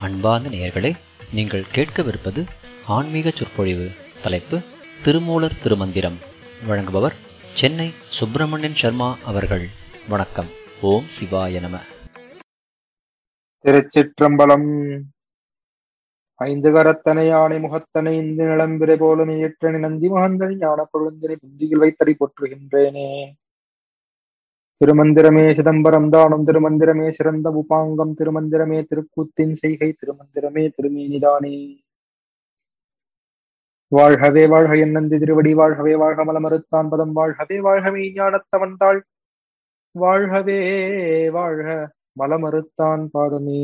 அன்பார்ந்த நேயர்களே நீங்கள் கேட்கவிருப்பது ஆன்மீக சொற்பொழிவு தலைப்பு திருமூலர் திருமந்திரம் வழங்குபவர் சென்னை சுப்பிரமணியன் சர்மா அவர்கள் வணக்கம் ஓம் சிவாய நம திருச்சிற்றம்பலம் ஐந்து கரத்தனை யானை முகத்தனை இந்து நிலம்பிரை போல நீற்றனை நந்தி மகந்தனை ஞான கொழுந்தனை புந்தியில் வைத்தடி போற்றுகின்றேனே திருமந்திரமே சிதம்பரம் தானம் திருமந்திரமே சிறந்த உபாங்கம் திருமந்திரமே திருக்கூத்தின் செய்கை திருமந்திரமே திருமேனிதானே வாழ்கவே வாழ்க என் நந்தி திருவடி வாழ்கவே வாழ்க மலமறுத்தான் பதம் வாழ்கவே வாழ்கவே ஞானத்தவன் தாள் வாழ்கவே வாழ்க மலமறுத்தான் பாதமே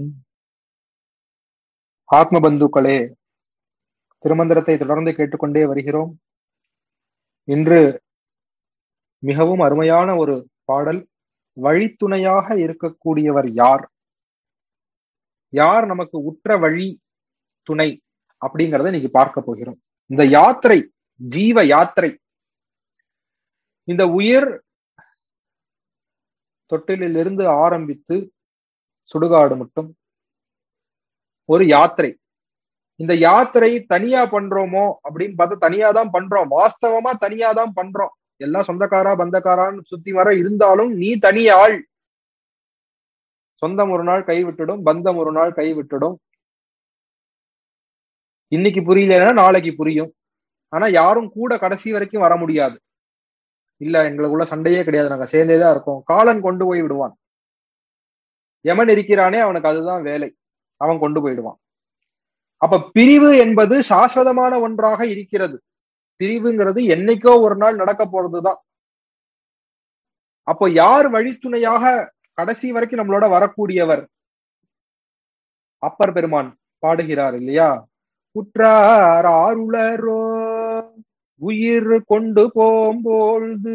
ஆத்ம பந்துக்களே திருமந்திரத்தை தொடர்ந்து கேட்டுக்கொண்டே வருகிறோம் இன்று மிகவும் அருமையான ஒரு பாடல் வழித்துணையாக இருக்கக்கூடியவர் யார் யார் நமக்கு உற்ற வழி துணை அப்படிங்கறத இன்னைக்கு பார்க்க போகிறோம் இந்த யாத்திரை ஜீவ யாத்திரை இந்த உயிர் தொட்டிலிருந்து ஆரம்பித்து சுடுகாடு மட்டும் ஒரு யாத்திரை இந்த யாத்திரை தனியா பண்றோமோ அப்படின்னு பார்த்தா தனியா தான் பண்றோம் வாஸ்தவமா தனியா தான் பண்றோம் எல்லாம் சொந்தக்காரா பந்தக்காரான்னு சுத்தி வர இருந்தாலும் நீ தனி ஆள் சொந்தம் ஒரு நாள் கைவிட்டுடும் பந்தம் ஒரு நாள் கைவிட்டுடும் இன்னைக்கு புரியலன்னா நாளைக்கு புரியும் ஆனா யாரும் கூட கடைசி வரைக்கும் வர முடியாது இல்ல எங்களுக்குள்ள சண்டையே கிடையாது நாங்க சேர்ந்தேதான் இருக்கோம் காலன் கொண்டு போய் விடுவான் எமன் இருக்கிறானே அவனுக்கு அதுதான் வேலை அவன் கொண்டு போயிடுவான் அப்ப பிரிவு என்பது சாஸ்வதமான ஒன்றாக இருக்கிறது பிரிவுங்கிறது என்னைக்கோ ஒரு நாள் நடக்க போறதுதான் அப்போ யார் வழித்துணையாக கடைசி வரைக்கும் நம்மளோட வரக்கூடியவர் அப்பர் பெருமான் பாடுகிறார் இல்லையா குற்றார் ஆருளரோ உயிர் கொண்டு போம்பொழுது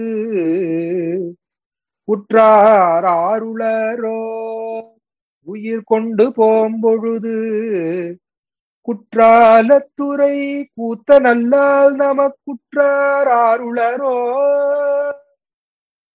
குற்றார் ஆருளரோ உயிர் கொண்டு போம்பொழுது குற்றாலத்துறை கூத்த நல்லால் நமக்குற்றார் ஆருளரோ